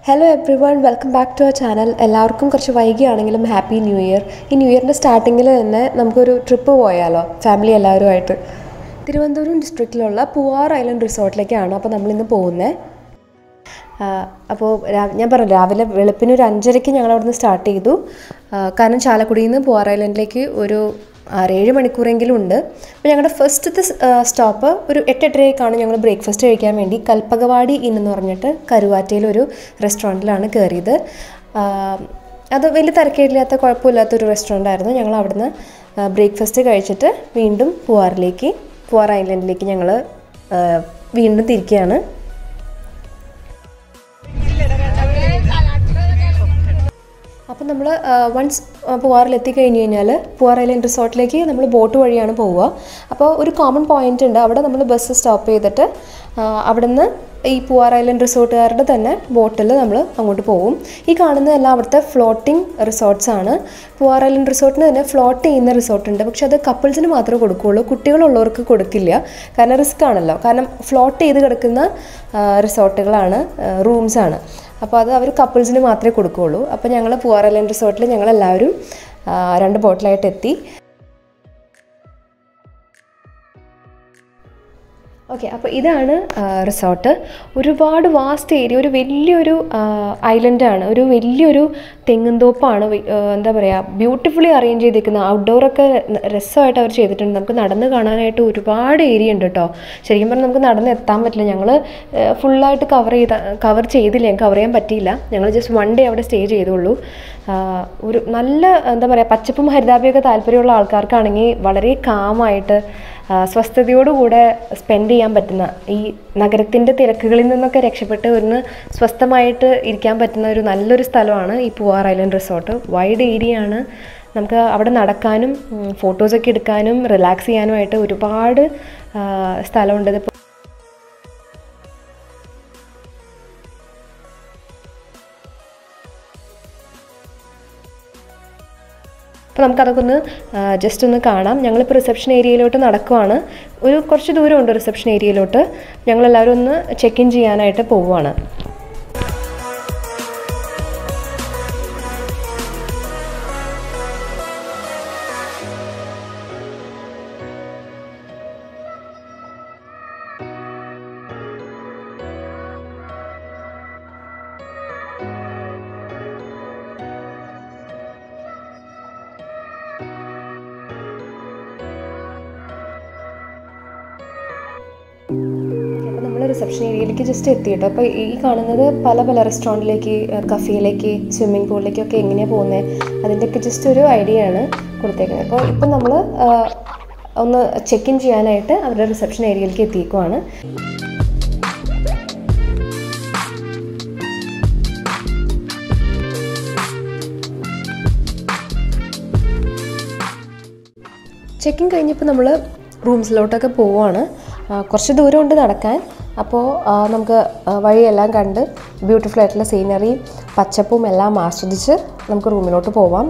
hello everyone welcome back to our channel എല്ലാവർക്കും കുറച്ച് വൈകിയാണെങ്കിലും ഹാപ്പി ന്യൂ ഇയർ ഈ ന്യൂ ഇയറിൻ്റെ സ്റ്റാർട്ടിങ്ങിൽ തന്നെ നമുക്കൊരു ട്രിപ്പ് പോയാലോ ഫാമിലി എല്ലാവരുമായിട്ട് തിരുവനന്തപുരം ഡിസ്ട്രിക്റ്റിലുള്ള പൂവാർ ഐലൻഡ് റിസോർട്ടിലേക്കാണ് അപ്പോൾ നമ്മളിന്ന് പോകുന്നത് അപ്പോൾ ഞാൻ പറഞ്ഞു രാവിലെ വെളുപ്പിന് ഒരു അഞ്ചരയ്ക്ക് ഞങ്ങൾ അവിടുന്ന് സ്റ്റാർട്ട് ചെയ്തു ആ, കാരണം ചാലക്കുടിയിൽ നിന്ന് പൂവാർ ഐലൻഡിലേക്ക് ഒരു ആറേഴ് മണിക്കൂറെങ്കിലും ഉണ്ട് അപ്പോൾ ഞങ്ങളുടെ ഫസ്റ്റത്തെ സ്റ്റോപ്പ് ഒരു എട്ടെട്ടരയ്ക്കാണ് ഞങ്ങൾ ബ്രേക്ക്ഫാസ്റ്റ് കഴിക്കാൻ വേണ്ടി കൽപ്പകവാടി ഇൻ എന്ന് പറഞ്ഞിട്ട് കരുവാറ്റയിലൊരു റെസ്റ്റോറൻറ്റിലാണ് കയറിയത് ആ, അത് വലിയ തിരക്കേടില്ലാത്ത കുഴപ്പമില്ലാത്തൊരു റെസ്റ്റോറൻ്റ് ആയിരുന്നു ഞങ്ങൾ അവിടുന്ന് ബ്രേക്ക്ഫാസ്റ്റ് കഴിച്ചിട്ട് വീണ്ടും പൂവാറിലേക്ക് പൂവാർ ഐലൻഡിലേക്ക് ഞങ്ങൾ വീണ്ടും തിരിക്കുകയാണ് അപ്പം നമ്മൾ വൺസ് പൂവാറിൽ എത്തിക്കഴിഞ്ഞ് കഴിഞ്ഞാൽ പൂവാർ ഐലൻഡ് റിസോർട്ടിലേക്ക് നമ്മൾ ബോട്ട് വഴിയാണ് പോവുക അപ്പോൾ ഒരു കോമൺ പോയിന്റ് ഉണ്ട് അവിടെ നമ്മൾ ബസ് സ്റ്റോപ്പ് ചെയ്തിട്ട് ആ, അവിടുന്ന് ഈ പൂവാർ ഐലൻഡ് റിസോർട്ടുകാരുടെ തന്നെ ബോട്ടിൽ നമ്മൾ അങ്ങോട്ട് പോകും ഈ കാണുന്നതെല്ലാം അവിടുത്തെ ഫ്ലോട്ടിംഗ് റിസോർട്ട്സ് ആണ് പൂവാർ ഐലൻഡ് റിസോർട്ടിന് തന്നെ ഫ്ലോട്ട് ചെയ്യുന്ന റിസോർട്ട് ഉണ്ട് പക്ഷെ അത് കപ്പിൾസിന് മാത്രമേ കൊടുക്കുകയുള്ളൂ കുട്ടികളുള്ളവർക്ക് കൊടുക്കില്ല കാരണം റിസ്ക് ആണല്ലോ കാരണം ഫ്ലോട്ട് ചെയ്ത് കിടക്കുന്ന റിസോർട്ടുകളാണ് റൂംസ് ആണ് അപ്പോൾ അത് അവർ കപ്പിൾസിന് മാത്രമേ കൊടുക്കുകയുള്ളൂ അപ്പോൾ ഞങ്ങൾ പൂവാർ ഐലൻഡ് റിസോർട്ടിൽ ഞങ്ങളെല്ലാവരും ആ, രണ്ട് ബോട്ടിലായിട്ട് എത്തി ഓക്കെ അപ്പോൾ ഇതാണ് റിസോർട്ട് ഒരുപാട് വാസ്റ്റ് ഏരിയ ഒരു വലിയൊരു ഐലൻഡാണ് ഒരു വലിയൊരു തെങ്ങുംതോപ്പാണ് വെ- ആ, എന്താ പറയുക ബ്യൂട്ടിഫുള്ളി അറേഞ്ച് ചെയ്തിരിക്കുന്ന ഔട്ട്ഡോറൊക്കെ രസമായിട്ട് അവർ ചെയ്തിട്ടുണ്ട് നമുക്ക് നടന്ന് കാണാനായിട്ട് ഒരുപാട് ഏരിയ ഉണ്ട് കേട്ടോ ശരിക്കും പറഞ്ഞാൽ നമുക്ക് നടന്ന് എത്താൻ പറ്റില്ല ഞങ്ങൾ ഫുള്ളായിട്ട് കവർ ചെയ്ത കവർ ചെയ്തില്ല ഞങ്ങൾക്ക് കവർ ചെയ്യാൻ പറ്റിയില്ല ഞങ്ങൾ ജസ്റ്റ് വൺ ഡേ അവിടെ സ്റ്റേ ചെയ്തുള്ളൂ ആ, ഒരു നല്ല എന്താ പറയുക പച്ചപ്പും ഹരിതാഭയൊക്കെ താല്പര്യമുള്ള ആൾക്കാർക്കാണെങ്കിൽ വളരെ കാമായിട്ട് ആ, സ്വസ്ഥതയോടുകൂടെ സ്പെൻഡ് ചെയ്യാൻ പറ്റുന്ന ഈ നഗരത്തിൻ്റെ തിരക്കുകളിൽ നിന്നൊക്കെ രക്ഷപ്പെട്ട് ഒന്ന് സ്വസ്ഥമായിട്ട് ഇരിക്കാൻ പറ്റുന്ന ഒരു നല്ലൊരു സ്ഥലമാണ് ഈ Poovar island resort wide area ആണ് നമുക്ക് അവിടെ നടക്കാനും ഫോട്ടോസൊക്കെ എടുക്കാനും റിലാക്സ് ചെയ്യാനുമായിട്ട് ഒരുപാട് ആ, സ്ഥലമുണ്ട് ഇതിപ്പോൾ അപ്പോൾ നമുക്കതൊക്കെ ഒന്ന് ജസ്റ്റ് ഒന്ന് കാണാം ഞങ്ങളിപ്പോൾ റിസപ്ഷൻ ഏരിയയിലോട്ട് നടക്കുവാണ് ഒരു കുറച്ച് ദൂരമുണ്ട് റിസപ്ഷൻ ഏരിയയിലോട്ട് ഞങ്ങളെല്ലാവരും ഒന്ന് ചെക്ക് ഇൻ ചെയ്യാനായിട്ട് പോവുകയാണ് അപ്പോൾ നമ്മൾ റിസപ്ഷൻ ഏരിയയിലേക്ക് ജസ്റ്റ് എത്തി കേട്ടോ അപ്പോൾ ഈ കാണുന്നത് പല പല റെസ്റ്റോറൻറ്റിലേക്ക് കഫേയിലേക്ക് സ്വിമ്മിംഗ് പൂളിലേക്കൊക്കെ എങ്ങനെയാണ് പോകുന്നത് അതിൻ്റെയൊക്കെ ജസ്റ്റ് ഒരു ഐഡിയ ആണ് കൊടുത്തേക്കുന്നത് അപ്പോൾ ഇപ്പം നമ്മൾ ഒന്ന് ചെക്ക് ഇൻ ചെയ്യാനായിട്ട് അവരുടെ റിസപ്ഷൻ ഏരിയയിലേക്ക് എത്തിയേക്കുവാണ് ചെക്കിങ് കഴിഞ്ഞപ്പോൾ നമ്മൾ റൂംസിലോട്ടൊക്കെ പോവുകയാണ് ആ, കുറച്ച് ദൂരമുണ്ട് നടക്കാൻ അപ്പോൾ ആ, നമുക്ക് ആ, വഴിയെല്ലാം കണ്ട് ബ്യൂട്ടിഫുൾ ആയിട്ടുള്ള സീനറിയും പച്ചപ്പും എല്ലാം ആസ്വദിച്ച് നമുക്ക് റൂമിലോട്ട് പോവാം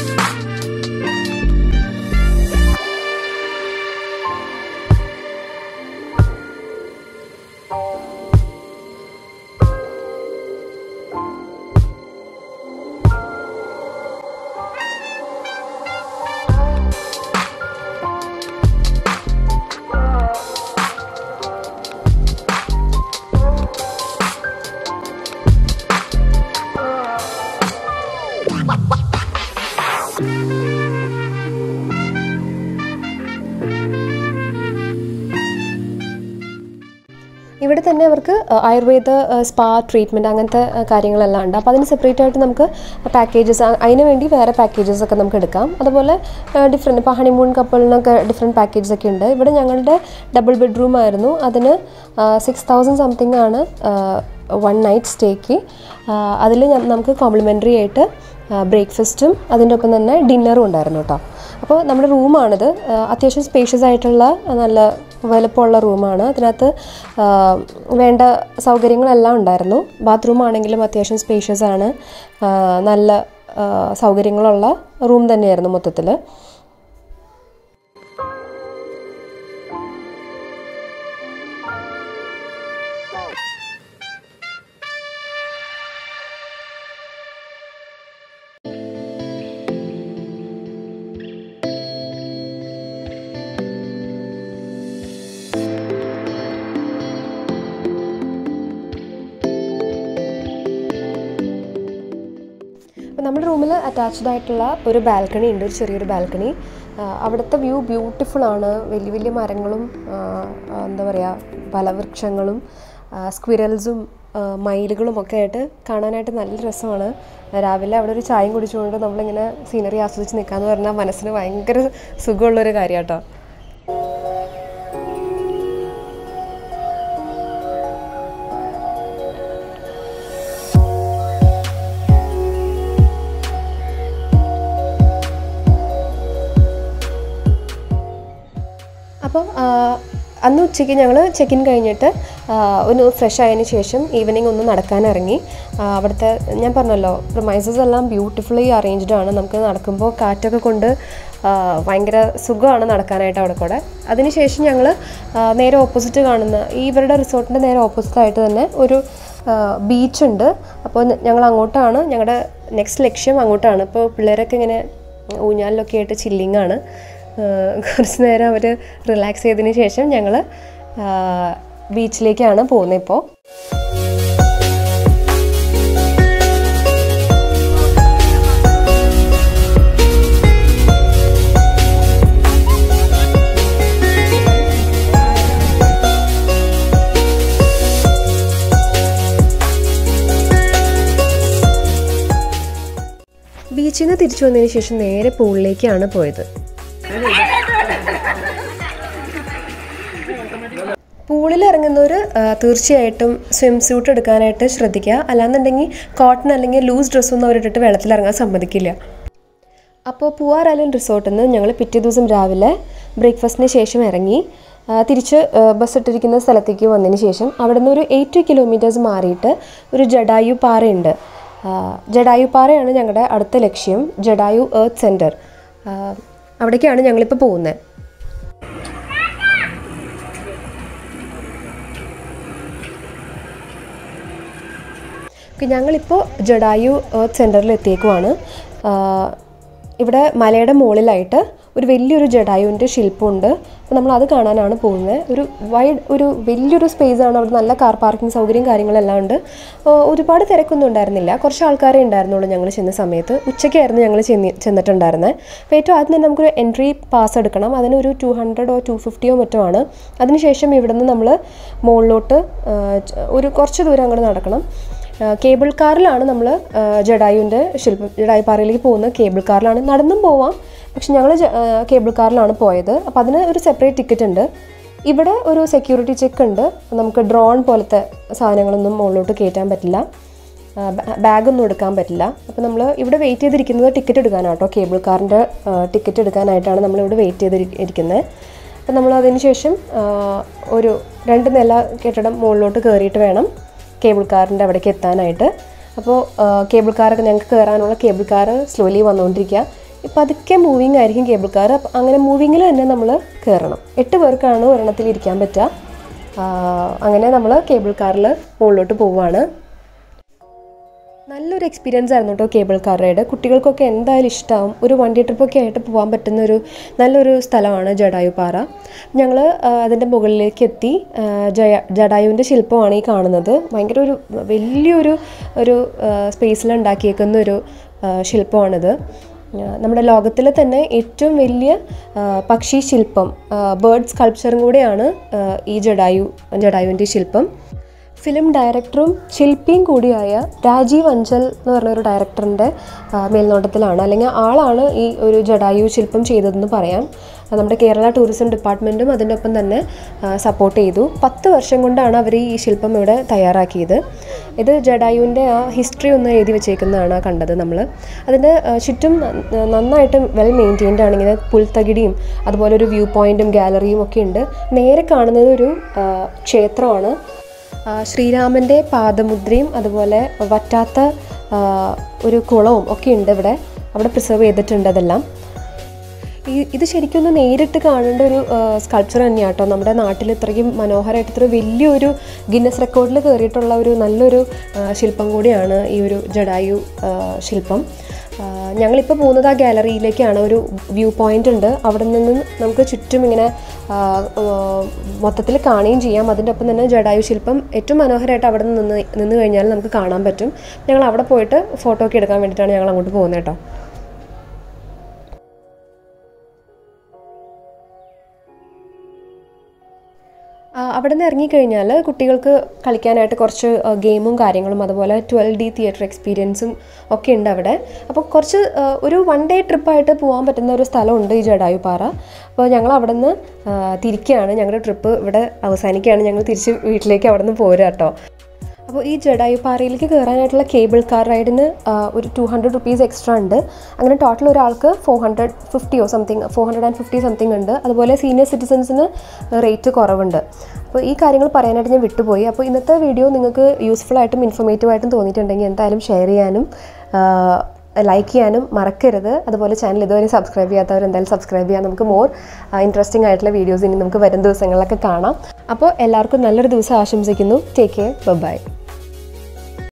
ഇവിടെ തന്നെ അവർക്ക് അഹ്, ആയുർവേദ അഹ്, സ്പാ ട്രീറ്റ്മെൻറ്റ് അങ്ങനത്തെ അഹ്, കാര്യങ്ങളെല്ലാം ഉണ്ട് അപ്പോൾ അതിന് സെപ്പറേറ്റ് ആയിട്ട് നമുക്ക് പാക്കേജസ് അതിന് വേണ്ടി വേറെ പാക്കേജസ് ഒക്കെ നമുക്ക് എടുക്കാം അതുപോലെ ഡിഫറെൻറ്റ് ഇപ്പോൾ ഹണിമൂൺ കപ്പിളിനൊക്കെ ഡിഫറെൻറ്റ് പാക്കേജസ് ഒക്കെ ഉണ്ട് ഇവിടെ ഞങ്ങളുടെ ഡബിൾ ബെഡ്റൂം ആയിരുന്നു അതിന് സിക്സ് തൗസൻഡ് സംതിങ് ആണ് വൺ നൈറ്റ് സ്റ്റേക്ക് അതിൽ നമുക്ക് കോംപ്ലിമെൻ്ററി ആയിട്ട് ബ്രേക്ക്ഫാസ്റ്റും അതിൻ്റെ ഒപ്പം തന്നെ ഡിന്നറും ഉണ്ടായിരുന്നു കേട്ടോ അപ്പോൾ നമ്മുടെ റൂമാണിത് ആ, അത്യാവശ്യം സ്പേഷ്യസ് ആയിട്ടുള്ള ആ, നല്ല വലുപ്പമുള്ള റൂമാണ് അതിനകത്ത് ആ, വേണ്ട സൗകര്യങ്ങളെല്ലാം ഉണ്ടായിരുന്നു ബാത്റൂം ആണെങ്കിലും അത്യാവശ്യം സ്പേഷ്യസ് ആണ് ആ, നല്ല ആ, സൗകര്യങ്ങളുള്ള റൂം തന്നെയായിരുന്നു മൊത്തത്തിൽ നമ്മുടെ റൂമിൽ അറ്റാച്ച്ഡ് ആയിട്ടുള്ള ഒരു ബാൽക്കണി ഉണ്ട് ഒരു ചെറിയൊരു ബാൽക്കണി അവിടുത്തെ വ്യൂ ബ്യൂട്ടിഫുൾ ആണ് വലിയ വലിയ മരങ്ങളും ആ, ആ, എന്താ പറയുക ഫലവൃക്ഷങ്ങളും സ്ക്വിരൽസും മയിലുകളും ഒക്കെ ആയിട്ട് കാണാനായിട്ട് നല്ല രസമാണ് രാവിലെ അവിടെ ഒരു ചായയും കുടിച്ചുകൊണ്ട് നമ്മളിങ്ങനെ സീനറി ആസ്വദിച്ച് നിൽക്കാന്ന് പറഞ്ഞാൽ മനസ്സിന് ഭയങ്കര സുഖമുള്ളൊരു കാര്യം കേട്ടോ അപ്പം ആ, അന്ന് ഉച്ചയ്ക്ക് ഞങ്ങൾ ചെക്ക് ഇൻ കഴിഞ്ഞിട്ട് ആ, ഒന്ന് ഫ്രഷ് ആയതിന് ശേഷം ഈവനിങ് ഒന്ന് നടക്കാനിറങ്ങി ആ, അവിടുത്തെ ഞാൻ പറഞ്ഞല്ലോ പ്രൊമൈസസ് എല്ലാം ബ്യൂട്ടിഫുള്ളി അറേഞ്ച്ഡ് ആണ് നമുക്ക് നടക്കുമ്പോൾ കാറ്റൊക്കെ കൊണ്ട് ആ, ഭയങ്കര സുഖമാണ് നടക്കാനായിട്ട് അവിടെ കൂടെ അതിനുശേഷം ഞങ്ങൾ നേരെ ഓപ്പോസിറ്റ് കാണുന്ന ഈ ഇവരുടെ റിസോർട്ടിൻ്റെ നേരെ ഓപ്പോസിറ്റായിട്ട് തന്നെ ഒരു ബീച്ചുണ്ട് അപ്പോൾ ഞങ്ങൾ അങ്ങോട്ടാണ് ഞങ്ങളുടെ നെക്സ്റ്റ് ലക്ഷ്യം അങ്ങോട്ടാണ് ഇപ്പോൾ പിള്ളേരൊക്കെ ഇങ്ങനെ ഊഞ്ഞാലിലൊക്കെ ആയിട്ട് ചില്ലിങ് ആണ് ആഹ് കുറച്ച് നേരം അവർ റിലാക്സ് ചെയ്തതിന് ശേഷം ഞങ്ങൾ ബീച്ചിലേക്കാണ് പോകുന്നത് ഇപ്പോൾ ബീച്ചിൽ നിന്ന് തിരിച്ചു വന്നതിന് ശേഷം നേരെ പൂളിലേക്കാണ് പോയത് പൂളിൽ ഇറങ്ങുന്നവർ തീർച്ചയായിട്ടും സ്വിം സ്യൂട്ട് എടുക്കാനായിട്ട് ശ്രദ്ധിക്കുക അല്ലാന്നുണ്ടെങ്കിൽ കോട്ടൺ അല്ലെങ്കിൽ ലൂസ് ഡ്രസ്സൊന്നും അവരിട്ടിട്ട് വെള്ളത്തിൽ ഇറങ്ങാൻ സമ്മതിക്കില്ല അപ്പോൾ പൂവാർ ഐലൻഡ് റിസോർട്ടിൽ നിന്ന് ഞങ്ങൾ പിറ്റേ ദിവസം രാവിലെ ബ്രേക്ക്ഫാസ്റ്റിന് ശേഷം ഇറങ്ങി ആ, തിരിച്ച് ആ, ബസ് ഇട്ടിരിക്കുന്ന സ്ഥലത്തേക്ക് വന്നതിന് ശേഷം അവിടെ നിന്ന് ഒരു എയ്റ്റ് കിലോമീറ്റേഴ്സ് മാറിയിട്ട് ഒരു ജഡായു പാറയുണ്ട് ആ, ജഡായു പാറയാണ് ഞങ്ങളുടെ അടുത്ത ലക്ഷ്യം ജഡായു എർത്ത് സെൻറ്റർ അവിടേക്കാണ് ഞങ്ങളിപ്പോൾ പോകുന്നത് ഓക്കെ ഞങ്ങളിപ്പോൾ ജഡായു എർത്ത് സെൻറ്ററിൽ എത്തിയേക്കുവാണ് ആഹ് ഇവിടെ മലയുടെ മുകളിലായിട്ട് ഒരു വലിയൊരു ജഡായുവിൻ്റെ ശില്പമുണ്ട് അപ്പോൾ നമ്മൾ അത് കാണാനാണ് പോകുന്നത് ഒരു വൈഡ് ഒരു വലിയൊരു സ്പേസ് ആണ് അവിടെ നല്ല കാർ പാർക്കിംഗ് സൗകര്യം കാര്യങ്ങളെല്ലാം ഉണ്ട് ആഹ് ഒരുപാട് തിരക്കൊന്നും ഉണ്ടായിരുന്നില്ല കുറച്ച് ആൾക്കാരെ ഉണ്ടായിരുന്നുള്ളൂ ഞങ്ങൾ ചെന്ന സമയത്ത് ഉച്ചയ്ക്കായിരുന്നു ഞങ്ങൾ ചെന്നി ചെന്നിട്ടുണ്ടായിരുന്നത് അപ്പോൾ ഏറ്റവും ആദ്യം തന്നെ നമുക്കൊരു എൻട്രി പാസ് എടുക്കണം അതിന് ഒരു ടു ഹൺഡ്രഡോ ടു ഫിഫ്റ്റിയോ മറ്റോ ആണ് അതിനുശേഷം ഇവിടെ നിന്ന് നമ്മൾ മുകളിലോട്ട് ആഹ് ച- ഒരു കുറച്ച് ദൂരം അങ്ങോട്ട് നടക്കണം ആ, കേബിൾ കാറിലാണ് നമ്മൾ ജഡായുവിൻ്റെ ശില്പം ജഡായു പാറയിലേക്ക് പോകുന്നത് കേബിൾ കാറിലാണ് നടന്നും പോവാം പക്ഷെ ഞങ്ങൾ കേബിൾ കാറിലാണ് പോയത് അപ്പോൾ അതിന് ഒരു സെപ്പറേറ്റ് ടിക്കറ്റ് ഉണ്ട് ഇവിടെ ഒരു സെക്യൂരിറ്റി ചെക്ക് ഉണ്ട് നമുക്ക് ഡ്രോൺ പോലത്തെ സാധനങ്ങളൊന്നും മുകളിലോട്ട് കയറ്റാൻ പറ്റില്ല ബാഗൊന്നും എടുക്കാൻ പറ്റില്ല അപ്പോൾ നമ്മൾ ഇവിടെ വെയിറ്റ് ചെയ്തിരിക്കുന്നത് ടിക്കറ്റ് എടുക്കാനാണ് കേട്ടോ കേബിൾ കാറിൻ്റെ ടിക്കറ്റ് എടുക്കാനായിട്ടാണ് നമ്മളിവിടെ വെയിറ്റ് ചെയ്തിരിക്കുന്നത് അപ്പോൾ നമ്മൾ അതിന് ശേഷം ആ, ഒരു രണ്ട് നില കെട്ടിടം മുകളിലോട്ട് കയറിയിട്ട് വേണം കേബിൾ കാറിൻ്റെ അവിടേക്ക് എത്താനായിട്ട് അപ്പോൾ കേബിൾ കാറൊക്കെ ഞങ്ങൾക്ക് കയറാനുള്ള കേബിൾ കാർ സ്ലോലി വന്നുകൊണ്ടിരിക്കുക ഇപ്പം അതൊക്കെ മൂവിങ് ആയിരിക്കും കേബിൾ കാർ അപ്പം അങ്ങനെ മൂവിങ്ങിൽ തന്നെ നമ്മൾ കയറണം എട്ട് പേർക്കാണ് ഒരെണ്ണത്തിൽ ഇരിക്കാൻ പറ്റുക ആ, അങ്ങനെ നമ്മൾ കേബിൾ കാറിൽ മുകളിലോട്ട് പോവുകയാണ് നല്ലൊരു എക്സ്പീരിയൻസ് ആയിരുന്നു കേട്ടോ കേബിൾ കാർ റൈഡ് കുട്ടികൾക്കൊക്കെ എന്തായാലും ഇഷ്ടമാവും ഒരു വണ്ടി ട്രിപ്പൊക്കെ ആയിട്ട് പോകാൻ പറ്റുന്ന ഒരു നല്ലൊരു സ്ഥലമാണ് ജഡായു പാറ ഞങ്ങൾ അതിൻ്റെ മുകളിലേക്ക് എത്തി ആ, ജയ ജഡായുവിൻ്റെ ശില്പമാണ് ഈ കാണുന്നത് ഭയങ്കര ഒരു വലിയൊരു ഒരു സ്പേസിൽ ഉണ്ടാക്കിയേക്കുന്ന ഒരു ആ, ശില്പമാണിത് ആ, നമ്മുടെ ലോകത്തിലെ തന്നെ ഏറ്റവും വലിയ ആ, പക്ഷി ശില്പം ബേർഡ് സ്കൾപ്ചറും കൂടെയാണ് ആ, ഈ ജഡായു ജഡായുവിൻ്റെ ശില്പം ഫിലിം ഡയറക്ടറും ശില്പിയും കൂടിയായ രാജീവ് അഞ്ചൽ എന്ന് പറഞ്ഞ ഒരു ഡയറക്ടറിൻ്റെ ആ, മേൽനോട്ടത്തിലാണ് അല്ലെങ്കിൽ ആളാണ് ഈ ഒരു ജഡായു ശില്പം ചെയ്തതെന്ന് പറയാം ആ, നമ്മുടെ കേരള ടൂറിസം ഡിപ്പാർട്ട്മെൻറ്റും അതിൻ്റെ ഒപ്പം തന്നെ സപ്പോർട്ട് ചെയ്തു പത്ത് വർഷം കൊണ്ടാണ് അവർ ഈ ശില്പം ഇവിടെ തയ്യാറാക്കിയത് ഇത് ജഡായുവിൻ്റെ ആ ഹിസ്റ്ററി ഒന്ന് എഴുതി വെച്ചേക്കുന്നതാണ് ആ കണ്ടത് നമ്മൾ അതിൻ്റെ ആ, ചുറ്റും ന- നന്നായിട്ട് വെൽ മെയിൻറ്റെയിൻഡ് ആണ് ഇങ്ങനെ പുൽത്തകിടിയും അതുപോലെ ഒരു വ്യൂ പോയിൻറ്റും ഗാലറിയും ഒക്കെ ഉണ്ട് നേരെ കാണുന്നത് ഒരു ആ, ക്ഷേത്രമാണ് ആ, ശ്രീരാമൻ്റെ പാദമുദ്രയും അതുപോലെ വറ്റാത്ത ആ, ഒരു കുളവും ഒക്കെ ഉണ്ട് ഇവിടെ അവിടെ പ്രിസർവ് ചെയ്തിട്ടുണ്ട് അതെല്ലാം ഈ ഇത് ശരിക്കും ഒന്ന് നേരിട്ട് കാണേണ്ട ഒരു സ്കൾപ്ചർ തന്നെയാണ് കേട്ടോ നമ്മുടെ നാട്ടിൽ ഇത്രയും മനോഹരമായിട്ട് ഇത്ര വലിയൊരു ഗിന്നസ് റെക്കോർഡിൽ കയറിയിട്ടുള്ള ഒരു നല്ലൊരു ആ, ശില്പം കൂടിയാണ് ഈ ഒരു ജഡായു ആ, ശില്പം ആ, ഞങ്ങളിപ്പോൾ പോകുന്നത് ആ ഗാലറിയിലേക്കാണ് ഒരു വ്യൂ പോയിന്റ് ഉണ്ട് അവിടെ നിന്ന് നമുക്ക് ചുറ്റും ഇങ്ങനെ മൊത്തത്തിൽ കാണുകയും ചെയ്യാം അതിൻ്റെ ഒപ്പം തന്നെ ജഡായു ശില്പം ഏറ്റവും മനോഹരമായിട്ട് അവിടെ നിന്ന് നിന്ന് കഴിഞ്ഞാൽ നമുക്ക് കാണാൻ പറ്റും ഞങ്ങൾ അവിടെ പോയിട്ട് ഫോട്ടോ ഒക്കെ എടുക്കാൻ വേണ്ടിയിട്ടാണ് ഞങ്ങൾ അങ്ങോട്ട് പോകുന്നത് കേട്ടോ ആ, അവിടെ നിന്ന് ഇറങ്ങിക്കഴിഞ്ഞാൽ കുട്ടികൾക്ക് കളിക്കാനായിട്ട് കുറച്ച് ആ, ഗെയിമും കാര്യങ്ങളും അതുപോലെ ട്വൽവ് ഡി തിയേറ്റർ എക്സ്പീരിയൻസും ഒക്കെ ഉണ്ട് അവിടെ അപ്പോൾ കുറച്ച് ആ, ഒരു വൺ ഡേ ട്രിപ്പായിട്ട് പോകാൻ പറ്റുന്ന ഒരു സ്ഥലമുണ്ട് ഈ ജഡായു പാറ അപ്പോൾ ഞങ്ങൾ അവിടെ നിന്ന് തിരിക്കുകയാണ് ഞങ്ങളുടെ ട്രിപ്പ് ഇവിടെ അവസാനിക്കുകയാണ് ഞങ്ങൾ തിരിച്ച് വീട്ടിലേക്ക് അവിടെ നിന്ന് പോരുക കേട്ടോ അപ്പോൾ ഈ ജഡായു പാറയിലേക്ക് കയറാനായിട്ടുള്ള കേബിൾ കാർ റൈഡിന് ഒരു ടു ഹൺഡ്രഡ് റുപ്പീസ് എക്സ്ട്രാ ഉണ്ട് അങ്ങനെ ടോട്ടൽ ഒരാൾക്ക് ഫോർ ഹൺഡ്രഡ് ഫിഫ്റ്റിയോ something four hundred and fifty something ഉണ്ട് അതുപോലെ സീനിയർ സിറ്റിസൺസിന് റേറ്റ് കുറവുണ്ട് അപ്പോൾ ഈ കാര്യങ്ങൾ പറയാനായിട്ട് ഞാൻ വിട്ടുപോയി അപ്പോൾ ഇന്നത്തെ വീഡിയോ നിങ്ങൾക്ക് യൂസ്ഫുൾ ആയിട്ടും ഇൻഫോർമേറ്റീവ് ആയിട്ടും തോന്നിയിട്ടുണ്ടെങ്കിൽ എന്തായാലും ഷെയർ ചെയ്യാനും ലൈക്ക് ചെയ്യാനും മറക്കരുത് അതുപോലെ ചാനൽ ഇതുവരെ സബ്സ്ക്രൈബ് ചെയ്യാത്തവർ എന്തായാലും സബ്സ്ക്രൈബ് ചെയ്യാം നമുക്ക് മോർ ഇൻട്രസ്റ്റിംഗ് ആയിട്ടുള്ള വീഡിയോസ് ഇനി നമുക്ക് വരും ദിവസങ്ങളിലൊക്കെ കാണാം അപ്പോൾ എല്ലാവർക്കും നല്ലൊരു ദിവസം ആശംസിക്കുന്നു ടേക്ക് കെയർ ബൈ